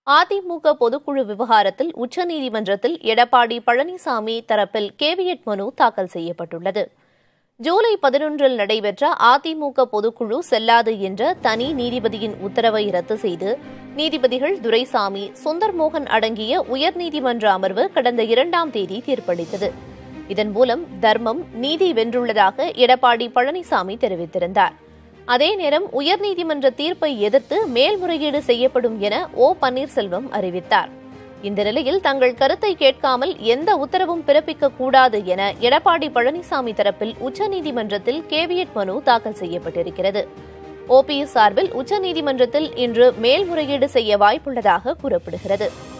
அதிமுக பொதுக்குழு விவகாரத்தில் உச்சநீதிமன்றத்தில் எடப்பாடி பழனிசாமி தரப்பில் கேவியட் மனு தாக்கல் செய்யப்பட்டுள்ளது ஜூலை பதினொன்றில் நடைபெற்ற அதிமுக பொதுக்குழு செல்லாது என்ற தனி நீதிபதியின் உத்தரவை ரத்து செய்து நீதிபதிகள் துரைசாமி சுந்தர்மோகன் அடங்கிய உயர்நீதிமன்ற அமர்வு கடந்த இரண்டாம் தேதி தீர்ப்பளித்தது இதன் மூலம் தர்மம் நீதி வென்றுள்ளதாக எடப்பாடி பழனிசாமி தெரிவித்திருந்தார் அதே நேரம் உயர்நீதிமன்ற தீர்ப்பை எதிர்த்து மேல்முறையீடு செய்யப்படும் என ஓ பன்னீர்செல்வம் அறிவித்தார் இந்த நிலையில் தங்கள் கருத்தை கேட்காமல் எந்த உத்தரவும் பிறப்பிக்க கூடாது என எடப்பாடி பழனிசாமி தரப்பில் உச்சநீதிமன்றத்தில் கேவியட் மனு தாக்கல் செய்யப்பட்டிருக்கிறது ஓபிஎஸ் சார்பில் உச்சநீதிமன்றத்தில் இன்று மேல்முறையீடு செய்ய வாய்ப்புள்ளதாக கூறப்படுகிறது